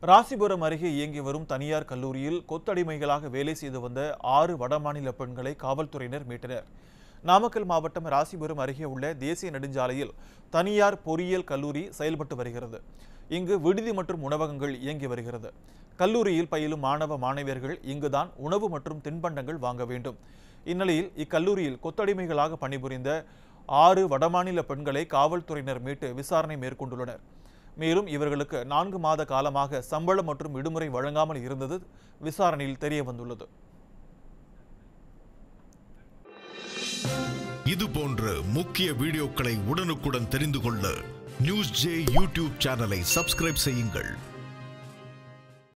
ராசிபுரம் அருகே இயங்கி வரும் தனியார் கல்லூரியில் கொத்தடிமைகளாக வேலை செய்து வந்த ஆறு வடமாநில பெண்களை காவல்துறையினர் மீட்டனர் நாமக்கல் மாவட்டம் ராசிபுரம் அருகே உள்ள தேசிய நெடுஞ்சாலையில் தனியார் பொறியியல் கல்லூரி செயல்பட்டு வருகிறது இங்கு விடுதி மற்றும் உணவகங்கள் இயங்கி வருகிறது கல்லூரியில் பயிலும் மாணவ மாணவியர்கள் இங்குதான் உணவு மற்றும் தின்பண்டங்கள் வாங்க வேண்டும் இந்நிலையில் இக்கல்லூரியில் கொத்தடிமைகளாக பணிபுரிந்த ஆறு வடமாநில பெண்களை காவல்துறையினர் மீட்டு விசாரணை மேற்கொண்டுள்ளனர் மேலும் இவர்களுக்கு நான்கு மாத காலமாக சம்பளம் மற்றும் விடுமுறை வழங்காமல் இருந்தது விசாரணையில் தெரிய வந்துள்ளது இது போன்ற முக்கிய வீடியோக்களை உடனுக்குடன் தெரிந்து கொள்ள நியூஸ் ஜே யூடியூப் சேனலை சப்ஸ்கிரைப் செய்யுங்கள்